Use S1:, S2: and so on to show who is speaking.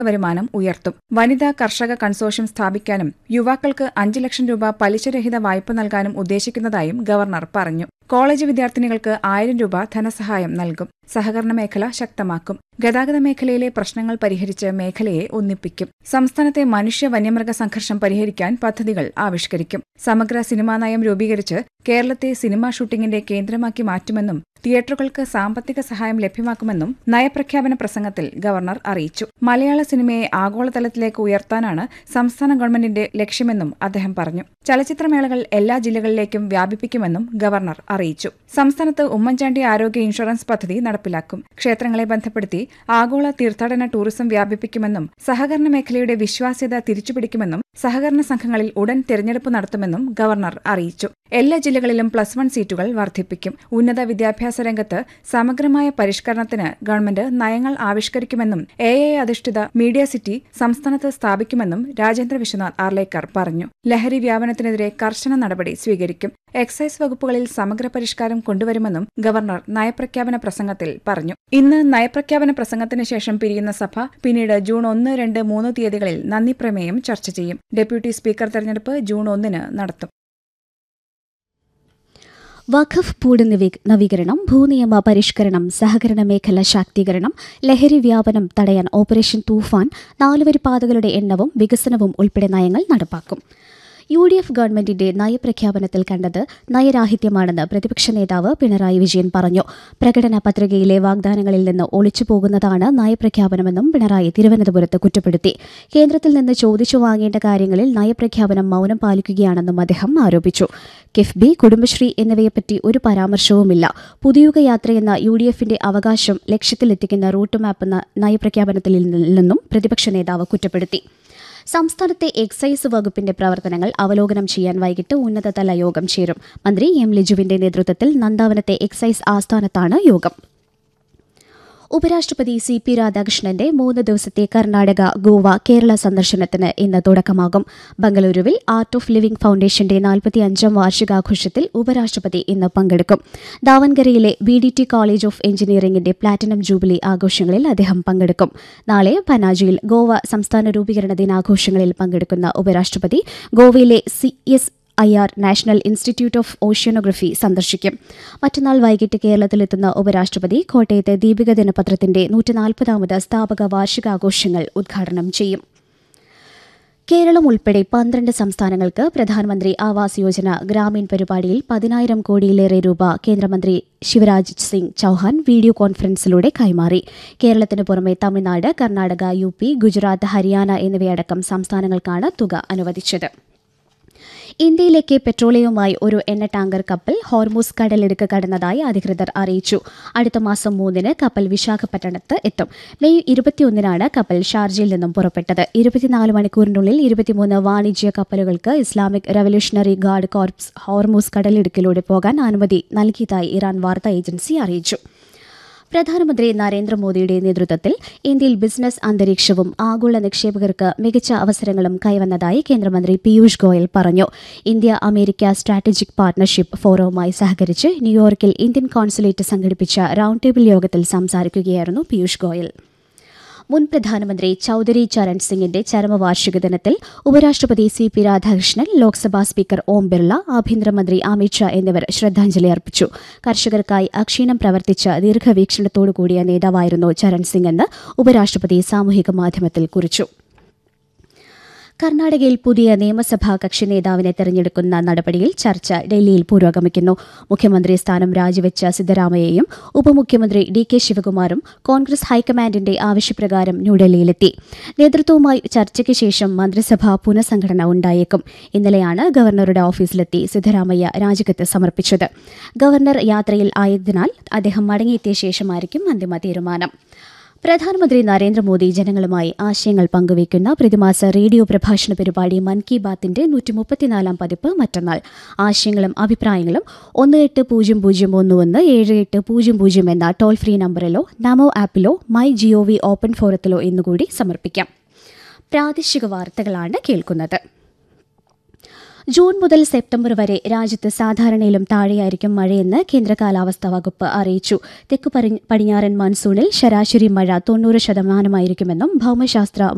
S1: വരുമാനം ഉയർത്തും വനിതാ കർഷക കൺസോർഷ്യം സ്ഥാപിക്കാനും യുവാക്കൾക്ക് അഞ്ച് ലക്ഷം രൂപ പലിശരഹിത വായ്പ നൽകാനും ഉദ്ദേശിക്കുന്നതായും ഗവർണർ പറഞ്ഞു കോളേജ് വിദ്യാർത്ഥിനികൾക്ക് ആയിരം രൂപ ധനസഹായം നൽകും സഹകരണ മേഖല ശക്തമാക്കും ഗതാഗത മേഖലയിലെ പ്രശ്നങ്ങൾ പരിഹരിച്ച് മേഖലയെ ഒന്നിപ്പിക്കും സംസ്ഥാനത്തെ മനുഷ്യ വന്യമൃഗ സംഘർഷം പരിഹരിക്കാൻ പദ്ധതികൾ ആവിഷ്കരിക്കും സമഗ്ര സിനിമാ നയം രൂപീകരിച്ച് കേരളത്തെ സിനിമാ ഷൂട്ടിംഗിന്റെ കേന്ദ്രമാക്കി മാറ്റുമെന്നും തിയേറ്ററുകൾക്ക് സാമ്പത്തിക സഹായം ലഭ്യമാക്കുമെന്നും നയപ്രഖ്യാപന പ്രസംഗത്തിൽ ഗവർണർ അറിയിച്ചു മലയാള സിനിമയെ ആഗോളതലത്തിലേക്ക് ഉയർത്താനാണ് സംസ്ഥാന ഗവൺമെന്റിന്റെ ലക്ഷ്യമെന്നും അദ്ദേഹം പറഞ്ഞു ചലച്ചിത്രമേളകൾ എല്ലാ ജില്ലകളിലേക്കും വ്യാപിപ്പിക്കുമെന്നും ഗവർണർ അറിയിച്ചു സംസ്ഥാനത്ത് ഉമ്മൻചാണ്ടി ആരോഗ്യ ഇൻഷുറൻസ് പദ്ധതി നടപ്പിലാക്കും ക്ഷേത്രങ്ങളെ ബന്ധപ്പെടുത്തി ആഗോള തീർത്ഥാടന ടൂറിസം വ്യാപിപ്പിക്കുമെന്നും സഹകരണ മേഖലയുടെ വിശ്വാസ്യത തിരിച്ചുപിടിക്കുമെന്നും സഹകരണ സംഘങ്ങളിൽ ഉടൻ തിരഞ്ഞെടുപ്പ് നടത്തുമെന്നും ഗവർണർ അറിയിച്ചു എല്ലാ ജില്ലകളിലും പ്ലസ് വൺ സീറ്റുകൾ വർദ്ധിപ്പിക്കും ഉന്നത വിദ്യാഭ്യാസ രംഗത്ത് സമഗ്രമായ പരിഷ്കരണത്തിന് ഗവൺമെന്റ് നയങ്ങൾ ആവിഷ്കരിക്കുമെന്നും എ ഐ അധിഷ്ഠിത മീഡിയ സിറ്റി സംസ്ഥാനത്ത് സ്ഥാപിക്കുമെന്നും രാജേന്ദ്ര വിശ്വനാഥ് ആർലേക്കർ പറഞ്ഞു ലഹരി വ്യാപനത്തിനെതിരെ കർശന നടപടി സ്വീകരിക്കും എക്സൈസ് വകുപ്പുകളിൽ സമഗ്ര പരിഷ്കാരം കൊണ്ടുവരുമെന്നും ഗവർണർ നയപ്രഖ്യാപന പ്രസംഗത്തിൽ പറഞ്ഞു ഇന്ന് നയപ്രഖ്യാപന പ്രസംഗത്തിന് ശേഷം പിരിയുന്ന സഭ പിന്നീട് ജൂൺ ഒന്ന് രണ്ട് മൂന്ന് തീയതികളിൽ നന്ദി പ്രമേയം ചർച്ച ചെയ്യും ഡെപ്യൂട്ടി സ്പീക്കർ തെരഞ്ഞെടുപ്പ് ജൂൺ ഒന്നിന് നടത്തും
S2: വഖഫ് ബോർഡ് നവീ- നവീകരണം ഭൂനിയമ പരിഷ്കരണം സഹകരണ മേഖല ശാക്തീകരണം ലഹരി വ്യാപനം തടയാൻ ഓപ്പറേഷൻ തൂഫാൻ നാലുവരി പാതകളുടെ എണ്ണവും വികസനവും ഉൾപ്പെടെ നയങ്ങൾ നടപ്പാക്കും യു ഡി എഫ് ഗവൺമെന്റിന്റെ നയപ്രഖ്യാപനത്തിൽ കണ്ടത് നയരാഹിത്യമാണെന്ന് പ്രതിപക്ഷ നേതാവ് പിണറായി വിജയൻ പറഞ്ഞു പ്രകടന പത്രികയിലെ വാഗ്ദാനങ്ങളിൽ നിന്ന് ഒളിച്ചു പോകുന്നതാണ് നയപ്രഖ്യാപനമെന്നും പിണറായി തിരുവനന്തപുരത്ത് കുറ്റപ്പെടുത്തി കേന്ദ്രത്തിൽ നിന്ന് ചോദിച്ചു വാങ്ങേണ്ട കാര്യങ്ങളിൽ നയപ്രഖ്യാപനം മൗനം പാലിക്കുകയാണെന്നും അദ്ദേഹം ആരോപിച്ചു കിഫ്ബി കുടുംബശ്രീ എന്നിവയെപ്പറ്റി ഒരു പരാമർശവുമില്ല പുതിയുഗ യാത്രയെന്ന യു ഡി എഫിന്റെ അവകാശം ലക്ഷ്യത്തിലെത്തിക്കുന്ന റൂട്ട് മാപ്പ് എന്ന നയപ്രഖ്യാപനത്തിൽ നിന്നും പ്രതിപക്ഷ നേതാവ് കുറ്റപ്പെടുത്തി സംസ്ഥാനത്തെ എക്സൈസ് വകുപ്പിന്റെ പ്രവർത്തനങ്ങൾ അവലോകനം ചെയ്യാൻ വൈകിട്ട് ഉന്നതതല യോഗം ചേരും മന്ത്രി എം ലിജുവിന്റെ നേതൃത്വത്തിൽ നന്ദാവനത്തെ എക്സൈസ് ആസ്ഥാനത്താണ് യോഗം ഉപരാഷ്ട്രപതി സി പി രാധാകൃഷ്ണന്റെ മൂന്ന് ദിവസത്തെ കർണാടക ഗോവ കേരള സന്ദർശനത്തിന് ഇന്ന് തുടക്കമാകും ബംഗളൂരുവിൽ ആർട്ട് ഓഫ് ലിവിംഗ് ഫൗണ്ടേഷന്റെ നാൽപ്പത്തിയഞ്ചാം വാർഷികാഘോഷത്തിൽ ഉപരാഷ്ട്രപതി ഇന്ന് പങ്കെടുക്കും ദാവൻഗരയിലെ B D T college of എഞ്ചിനീയറിംഗിന്റെ പ്ലാറ്റിനം ജൂബിലി ആഘോഷങ്ങളിൽ അദ്ദേഹം പങ്കെടുക്കും നാളെ പനാജിയിൽ ഗോവ സംസ്ഥാന രൂപീകരണ ദിനാഘോഷങ്ങളിൽ പങ്കെടുക്കുന്ന ഉപരാഷ്ട്രപതി ഗോവയിലെ C S I R national institute of oceanography സന്ദർശിക്കും മറ്റന്നാൾ വൈകിട്ട് കേരളത്തിലെത്തുന്ന ഉപരാഷ്ട്രപതി കോട്ടയത്തെ ദീപിക ദിനപത്രത്തിന്റെ നൂറ്റിനാൽപ്പതാമത് സ്ഥാപക വാർഷികാഘോഷങ്ങൾ ഉദ്ഘാടനം ചെയ്യും കേരളം ഉൾപ്പെടെ പന്ത്രണ്ട് സംസ്ഥാനങ്ങൾക്ക് പ്രധാനമന്ത്രി ആവാസ് യോജന ഗ്രാമീൺ പരിപാടിയിൽ പതിനായിരം കോടിയിലേറെ രൂപ കേന്ദ്രമന്ത്രി ശിവരാജ് സിംഗ് ചൌഹാൻ വീഡിയോ കോൺഫറൻസിലൂടെ കൈമാറി കേരളത്തിന് പുറമെ തമിഴ്നാട് കർണാടക യു പി ഗുജറാത്ത് ഹരിയാന എന്നിവയടക്കം സംസ്ഥാനങ്ങൾക്കാണ് തുക അനുവദിച്ചത് ഇന്ത്യയിലേക്ക് പെട്രോളിയവുമായി ഒരു എണ്ണ ടാങ്കർ കപ്പൽ ഹോർമൂസ് കടലിടുക്ക് കടന്നതായി അധികൃതർ അറിയിച്ചു അടുത്ത മാസം മൂന്നിന് കപ്പൽ വിശാഖപട്ടണത്ത് എത്തും മെയ് ഇരുപത്തിയൊന്നിനാണ് കപ്പൽ ഷാർജയിൽ നിന്നും പുറപ്പെട്ടത് ഇരുപത്തിനാല് മണിക്കൂറിനുള്ളിൽ ഇരുപത്തിമൂന്ന് വാണിജ്യ കപ്പലുകൾക്ക് Islamic revolutionary guard corps Hormuz കടലിടുക്കിലൂടെ പോകാൻ അനുമതി നൽകിയതായി ഇറാൻ വാർത്താ ഏജൻസി അറിയിച്ചു പ്രധാനമന്ത്രി നരേന്ദ്രമോദിയുടെ നേതൃത്വത്തിൽ ഇന്ത്യയിൽ ബിസിനസ് അന്തരീക്ഷവും ആഗോള നിക്ഷേപകർക്ക് മികച്ച അവസരങ്ങളും കൈവന്നതായി കേന്ദ്രമന്ത്രി പീയൂഷ് ഗോയൽ പറഞ്ഞു ഇന്ത്യ അമേരിക്ക സ്ട്രാറ്റജിക് പാർട്ണർഷിപ്പ് ഫോറവുമായി സഹകരിച്ച് ന്യൂയോർക്കിൽ ഇന്ത്യൻ കോൺസുലേറ്റ് സംഘടിപ്പിച്ച റൌണ്ട് ടേബിൾ യോഗത്തിൽ സംസാരിക്കുകയായിരുന്നു പീയൂഷ് ഗോയൽ മുൻ പ്രധാനമന്ത്രി ചൌധരി ചരൺ സിംഗിന്റെ ചരമവാർഷിക ദിനത്തിൽ ഉപരാഷ്ട്രപതി C P Radhakrishnan Lok Sabha speaker Om Birla ആഭ്യന്തരമന്ത്രി അമിത് ഷാ എന്നിവർ ശ്രദ്ധാഞ്ജലി അർപ്പിച്ചു കർഷകർക്കായി അക്ഷീണം പ്രവർത്തിച്ച ദീർഘവീക്ഷണത്തോടുകൂടിയ നേതാവായിരുന്നു ചരൺ സിംഗ് എന്ന് ഉപരാഷ്ട്രപതി സാമൂഹിക മാധ്യമത്തിൽ കുറിച്ചു കർണാടകയിൽ പുതിയ നിയമസഭാ കക്ഷി നേതാവിനെ തെരഞ്ഞെടുക്കുന്ന നടപടിയിൽ ചർച്ച ഡൽഹിയിൽ പുരോഗമിക്കുന്നു മുഖ്യമന്ത്രി സ്ഥാനം രാജിവെച്ച സിദ്ധരാമയ്യയും ഉപമുഖ്യമന്ത്രി ഡി കെ ശിവകുമാറും കോൺഗ്രസ് ഹൈക്കമാൻഡിന്റെ ആവശ്യപ്രകാരം ന്യൂഡൽഹിയിലെത്തി നേതൃത്വവുമായി ചർച്ചയ്ക്ക് ശേഷം മന്ത്രിസഭാ പുനഃസംഘടന ഉണ്ടായേക്കും ഇന്നലെയാണ് ഗവർണറുടെ ഓഫീസിലെത്തി സിദ്ധരാമയ്യ രാജിക്കത്ത് സമർപ്പിച്ചത് ഗവർണർ യാത്രയിൽ ആയതിനാൽ അദ്ദേഹം മടങ്ങിയെത്തിയ ശേഷമായിരിക്കും അന്തിമ തീരുമാനം പ്രധാനമന്ത്രി നരേന്ദ്രമോദി ജനങ്ങളുമായി ആശയങ്ങൾ പങ്കുവയ്ക്കുന്ന പ്രതിമാസ റേഡിയോ പ്രഭാഷണ പരിപാടി മൻ കി ബാത്തിന്റെ നൂറ്റി മുപ്പത്തിനാലാം പതിപ്പ് മറ്റന്നാൾ ആശയങ്ങളും അഭിപ്രായങ്ങളും ഒന്ന് എട്ട് പൂജ്യം പൂജ്യം ഒന്ന് ഒന്ന് ഏഴ് എട്ട് പൂജ്യം പൂജ്യം എന്ന ടോൾ ഫ്രീ നമ്പറിലോ നമോ ആപ്പിലോ മൈ ജിഒ വി ഓപ്പൺ ഫോറത്തിലോ എന്നുകൂടി സമർപ്പിക്കാം പ്രാദേശിക വാർത്തകളാണ് കേൾക്കുന്നത് ജൂൺ മുതൽ സെപ്റ്റംബർ വരെ രാജ്യത്ത് സാധാരണയിലും താഴെയായിരിക്കും മഴയെന്ന് കേന്ദ്ര കാലാവസ്ഥാ വകുപ്പ് അറിയിച്ചു തെക്ക് പടിഞ്ഞാറൻ മൺസൂണിൽ ശരാശരി മഴ തൊണ്ണൂറ് ശതമാനമായിരിക്കുമെന്നും ഭൌമശാസ്ത്ര